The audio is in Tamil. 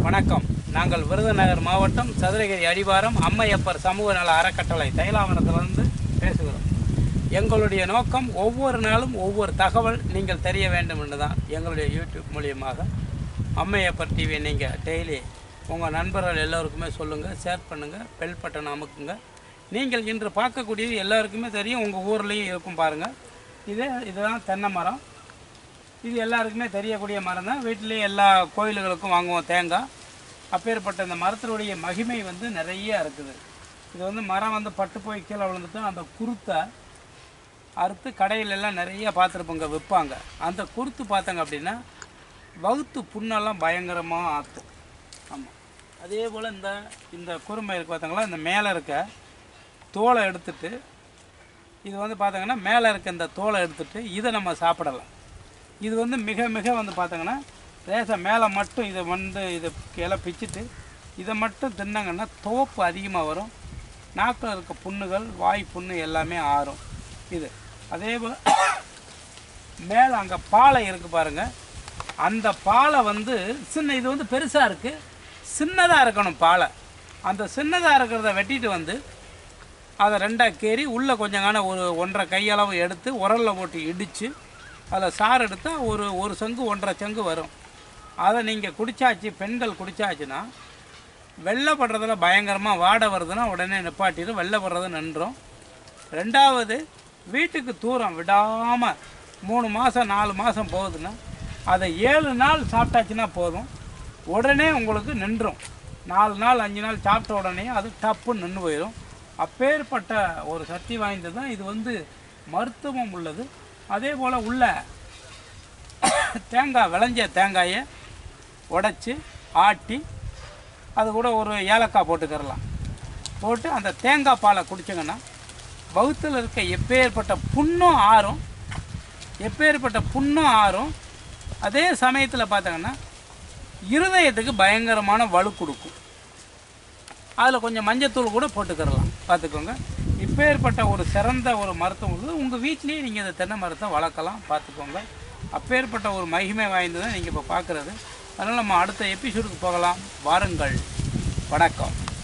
வணக்கம் நாங்கள் விருதுநகர் மாவட்டம் சதுரகிரி அடிவாரம் அம்மையப்பர் சமூக நல அறக்கட்டளை தைலாவரத்திலிருந்து பேசுகிறோம் எங்களுடைய நோக்கம் ஒவ்வொரு நாளும் ஒவ்வொரு தகவல் நீங்கள் தெரிய வேண்டும் என்று தான் எங்களுடைய யூடியூப் மூலியமாக அம்மையப்பர் டிவியை நீங்கள் டெய்லி உங்கள் நண்பர்கள் எல்லோருக்குமே சொல்லுங்கள் ஷேர் பண்ணுங்கள் பெல் பட்டன் அமுக்குங்க நீங்கள் இன்று பார்க்கக்கூடியது எல்லாருக்குமே தெரியும் உங்கள் ஊர்லேயும் இருக்கும் பாருங்கள் இது இதுதான் தென்னை மரம் இது எல்லாருக்குமே தெரியக்கூடிய மரம் தான் வீட்டிலேயே எல்லா கோயில்களுக்கும் வாங்குவோம் தேங்காய் அப்பேற்பட்ட இந்த மரத்தினுடைய மகிமை வந்து நிறைய இருக்குது இது வந்து மரம் வந்து பட்டு போய் கீழே விழுந்துட்டு அந்த குருத்தை அறுத்து கடையில எல்லாம் நிறைய பார்த்துருப்போங்க விற்பாங்க அந்த குருத்து பார்த்தாங்க அப்படின்னா வகுத்து புண்ணெல்லாம் பயங்கரமாக ஆற்றும் ஆமாம் அதே போல் இந்த இந்த குறுமை இருக்கு பார்த்தாங்களா இந்த மேலே இருக்க தோலை எடுத்துட்டு இது வந்து பார்த்தாங்கன்னா மேலே இருக்க இந்த தோலை எடுத்துட்டு இதை நம்ம சாப்பிடலாம் இது வந்து மிக மிக வந்து பார்த்தாங்கன்னா லேசாக மேலே மட்டும் இதை வந்து இதை கீழே பிச்சுட்டு இதை மட்டும் தின்னாங்கன்னா தோப்பு அதிகமாக வரும் நாக்கில் இருக்க புண்ணுகள் வாய் புண்ணு எல்லாமே ஆறும் இது அதே போல் மேலே அங்கே பாலை இருக்குது பாருங்கள் அந்த பாலை வந்து சின்ன இது வந்து பெருசாக இருக்குது சின்னதாக இருக்கணும் பாலை அந்த சின்னதாக இருக்கிறத வெட்டிட்டு வந்து அதை ரெண்டாக கேறி உள்ளே கொஞ்சம் காண ஒரு ஒன்றரை கையளவு எடுத்து உரலில் போட்டு இடித்து அதில் சாறு எடுத்தால் ஒரு ஒரு சங்கு ஒன்றரை சங்கு வரும் அதை நீங்கள் குடிச்சாச்சு பெண்கள் குடிச்சாச்சுன்னா வெள்ளைப்படுறதுல பயங்கரமாக வாடை வருதுன்னா உடனே நிப்பாட்டிட்டு வெள்ளைப்படுறது நின்றோம் ரெண்டாவது வீட்டுக்கு தூரம் விடாமல் மூணு மாதம் நாலு மாதம் போகுதுன்னா அதை ஏழு நாள் சாப்பிட்டாச்சுன்னா போதும் உடனே உங்களுக்கு நின்றும் நாலு நாள் அஞ்சு நாள் சாப்பிட்ட உடனே அது டப்புன்னு நின்று போயிடும் அப்பேற்பட்ட ஒரு சக்தி வாய்ந்தது தான் இது வந்து மருத்துவம் உள்ளது அதே போல் உள்ள தேங்காய் விளைஞ்ச தேங்காயை உடைச்சி ஆட்டி அது கூட ஒரு ஏலக்காய் போட்டுக்கிறலாம் போட்டு அந்த தேங்காய் பாலை குடிச்சிங்கன்னா வகுத்தில் இருக்க எப்பேற்பட்ட புண்ணும் ஆறும் எப்பேற்பட்ட புண்ணும் ஆறும் அதே சமயத்தில் பார்த்தாங்கன்னா இருதயத்துக்கு பயங்கரமான வலு கொடுக்கும் அதில் கொஞ்சம் மஞ்சத்தூள் கூட போட்டுக்கிறலாம் பார்த்துக்கோங்க இப்பேற்பட்ட ஒரு சிறந்த ஒரு மருத்துவம் இருக்குது உங்கள் வீட்லேயே நீங்கள் இந்த தென்னை மரத்தை வளர்க்கலாம் பார்த்துக்கோங்க அப்பேற்பட்ட ஒரு மகிமை வாய்ந்ததை நீங்கள் இப்போ பார்க்குறது அதனால் நம்ம அடுத்த எபிசோடுக்கு போகலாம் வாருங்கள் வணக்கம்